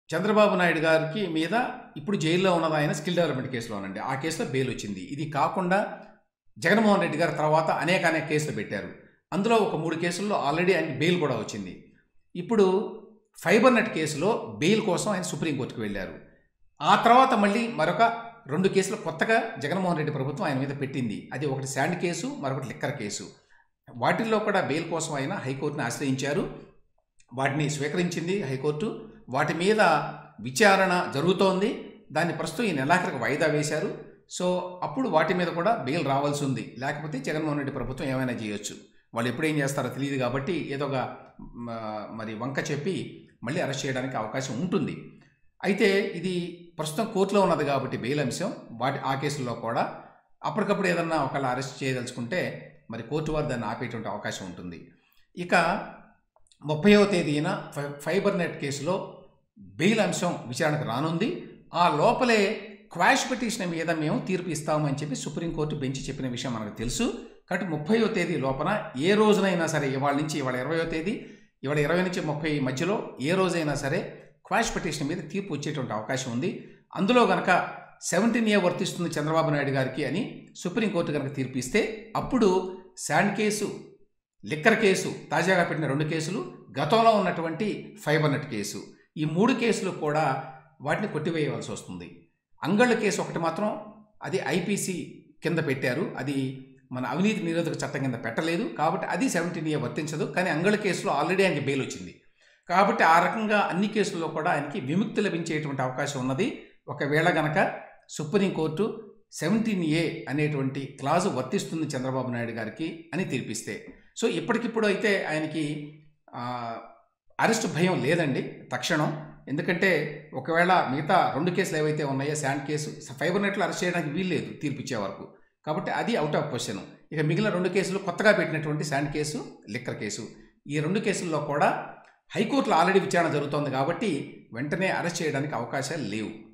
చంద్రబాబు నాయుడు గారికి మీద ఇప్పుడు జైల్లో ఉన్నది ఆయన స్కిల్ డెవలప్మెంట్ కేసులోనండి ఆ కేసులో బెయిల్ వచ్చింది ఇది కాకుండా జగన్మోహన్ రెడ్డి గారి తర్వాత అనేక అనేక కేసులు పెట్టారు అందులో ఒక మూడు కేసుల్లో ఆల్రెడీ ఆయనకి బెయిల్ కూడా వచ్చింది ఇప్పుడు ఫైబర్ నెట్ కేసులో బెయిల్ కోసం ఆయన సుప్రీంకోర్టుకు వెళ్ళారు ఆ తర్వాత మళ్ళీ మరొక రెండు కేసులు కొత్తగా జగన్మోహన్ రెడ్డి ప్రభుత్వం ఆయన మీద పెట్టింది అది ఒకటి శాండ్ కేసు మరొకటి లిక్కర్ కేసు వాటిల్లో కూడా బెయిల్ కోసం ఆయన హైకోర్టుని ఆశ్రయించారు వాటిని స్వీకరించింది హైకోర్టు వాటి మీద విచారణ జరుగుతోంది దాన్ని ప్రస్తుతం ఈ నెలాఖరికి వాయిదా వేశారు సో అప్పుడు వాటి మీద కూడా బెయిల్ రావాల్సి ఉంది లేకపోతే జగన్మోహన్ రెడ్డి ప్రభుత్వం ఏమైనా చేయొచ్చు వాళ్ళు ఎప్పుడు ఏం చేస్తారో తెలియదు కాబట్టి ఏదో ఒక మ, మరి వంక చెప్పి మళ్ళీ అరెస్ట్ చేయడానికి అవకాశం ఉంటుంది అయితే ఇది ప్రస్తుతం కోర్టులో ఉన్నది కాబట్టి బెయిల్ అంశం వాటి ఆ కేసుల్లో కూడా అప్పటికప్పుడు ఏదన్నా ఒకళ్ళు అరెస్ట్ చేయదలుచుకుంటే మరి కోర్టు వారు దాన్ని ఆపేటువంటి అవకాశం ఉంటుంది ఇక ముప్పైవ తేదీన ఫై- ఫైబర్ నెట్ కేసులో బెయిల్ అంశం విచారణకు రానుంది ఆ లోపలే క్వాష్ పిటిషన్ మీద మేము తీర్పు ఇస్తామని చెప్పి సుప్రీంకోర్టు బెంచ్ చెప్పిన విషయం మనకు తెలుసు కాబట్టి ముప్పైవ తేదీ లోపల ఏ రోజునైనా సరే ఇవాళ నుంచి ఇవాళ ఇరవయో తేదీ ఇవాళ ఇరవై నుంచి ముప్పై మధ్యలో ఏ రోజైనా సరే క్వాష్ పిటిషన్ మీద తీర్పు వచ్చేటువంటి అవకాశం ఉంది అందులో గనక సెవెంటీన్ ఏ వర్తిస్తుంది చంద్రబాబు నాయుడు గారికి అని సుప్రీంకోర్టు కనుక తీర్పు ఇస్తే అప్పుడు శాండ్ కేసు లిక్కర్ కేసు తాజాగా పెట్టిన రెండు కేసులు గతంలో ఉన్నటువంటి ఫైబర్ నెట్ కేసు ఈ మూడు కేసులు కూడా వాటిని కొట్టివేయవలసి వస్తుంది అంగళ్ళ కేసు ఒకటి మాత్రం అది ఐపీసీ కింద పెట్టారు అది మన అవినీతి నిరోధక చట్టం కింద పెట్టలేదు కాబట్టి అది సెవెంటీన్ ఏ వర్తించదు కానీ అంగళ్ళ కేసులో ఆల్రెడీ ఆయనకి బెయిల్ వచ్చింది కాబట్టి ఆ రకంగా అన్ని కేసుల్లో కూడా ఆయనకి విముక్తి లభించేటువంటి అవకాశం ఉన్నది ఒకవేళ గనక సుప్రీంకోర్టు సెవెంటీన్ ఏ అనేటువంటి క్లాజు వర్తిస్తుంది చంద్రబాబు నాయుడు గారికి అని తీర్పిస్తే సో ఇప్పటికిప్పుడు అయితే ఆయనకి ఆ, అరెస్ట్ భయం లేదండి తక్షణం ఎందుకంటే ఒకవేళ మిగతా రెండు కేసులు ఏవైతే ఉన్నాయో శాండ్ కేసు ఫైబర్ నెట్లో అరెస్ట్ చేయడానికి వీల్లేదు తీర్పు ఇచ్చే వరకు కాబట్టి అది అవుట్ ఆఫ్ క్వశ్చన్ ఇక మిగిలిన రెండు కేసులు కొత్తగా పెట్టినటువంటి శాండ్ కేసు లిక్కర్ కేసు ఈ రెండు కేసుల్లో కూడా హైకోర్టులో ఆల్రెడీ విచారణ జరుగుతోంది కాబట్టి వెంటనే అరెస్ట్ చేయడానికి అవకాశాలు లేవు